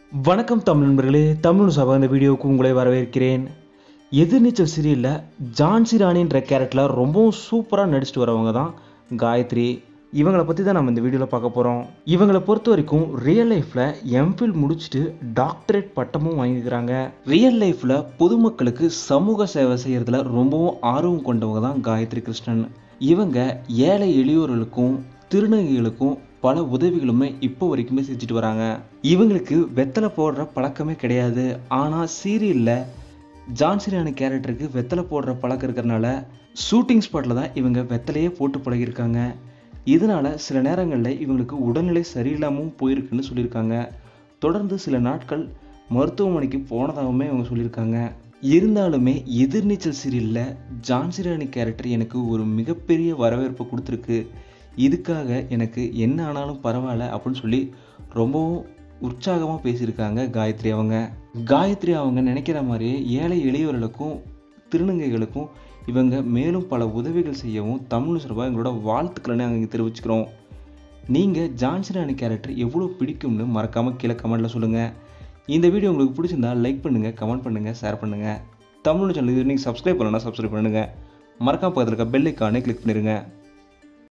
வணக்கம் தமிழ் நண்பர்களே தமிழ் சபா இந்த வீடியோவுக்கு உங்களை வரவேற்கிறேன் எதிர்நீச்சல் சீரியலில் ஜான்சி ராணின்ற கேரக்டரில் ரொம்பவும் சூப்பராக நடிச்சிட்டு வரவங்க தான் காயத்ரி இவங்களை பற்றி தான் நம்ம இந்த வீடியோவில் பார்க்க போகிறோம் இவங்களை பொறுத்த வரைக்கும் ரியல் லைஃப்பில் எம்ஃபில் முடிச்சுட்டு டாக்டரேட் பட்டமும் வாங்கிக்கிறாங்க ரியல் லைஃப்பில் பொதுமக்களுக்கு சமூக சேவை செய்கிறதுல ரொம்பவும் ஆர்வம் கொண்டவங்க தான் காயத்ரி கிருஷ்ணன் இவங்க ஏழை எளியோர்களுக்கும் திருநங்கைகளுக்கும் பல உதவிகளுமே இப்போ வரைக்குமே செஞ்சுட்டு வராங்க இவங்களுக்கு வெத்தலை போடுற பழக்கமே கிடையாது ஆனால் சீரியலில் ஜான்சிரான கேரக்டருக்கு வெத்தலை போடுற பழக்கம் இருக்கிறனால ஷூட்டிங் ஸ்பாட்டில் தான் இவங்க வெத்தலையே போட்டு பழகியிருக்காங்க இதனால சில நேரங்களில் இவங்களுக்கு உடல்நிலை சரியில்லாமல் போயிருக்குன்னு சொல்லியிருக்காங்க தொடர்ந்து சில நாட்கள் மருத்துவமனைக்கு போனதாகவுமே அவங்க சொல்லியிருக்காங்க இருந்தாலுமே எதிர்நீச்சல் சீரியலில் ஜான்சிராணி கேரக்டர் எனக்கு ஒரு மிகப்பெரிய வரவேற்பை கொடுத்துருக்கு இதுக்காக எனக்கு என்ன ஆனாலும் பரவாயில்ல அப்படின்னு சொல்லி ரொம்பவும் உற்சாகமாக பேசியிருக்காங்க காயத்ரி அவங்க காயத்ரி அவங்க நினைக்கிற மாதிரியே ஏழை எளியவர்களுக்கும் திருநங்கைகளுக்கும் இவங்க மேலும் பல உதவிகள் செய்யவும் தமிழ் சார்பாக எங்களோட வாழ்த்துக்களை நாங்கள் இங்கே தெரிவிச்சுக்கிறோம் நீங்கள் ஜான்சிராணி கேரக்டர் எவ்வளோ பிடிக்கும்னு மறக்காமல் கீழே கமெண்ட்டில் சொல்லுங்கள் இந்த வீடியோ உங்களுக்கு பிடிச்சிருந்தா லைக் பண்ணுங்கள் கமெண்ட் பண்ணுங்கள் ஷேர் பண்ணுங்கள் தமிழ் சேனல் இது நீங்கள் சப்ஸ்கிரைப் பண்ணலன்னா சப்ஸ்கிரைப் பண்ணுங்கள் மறக்காம பக்கத்தில் இருக்க பெல் ஐக்கானே கிளிக் பண்ணிடுங்க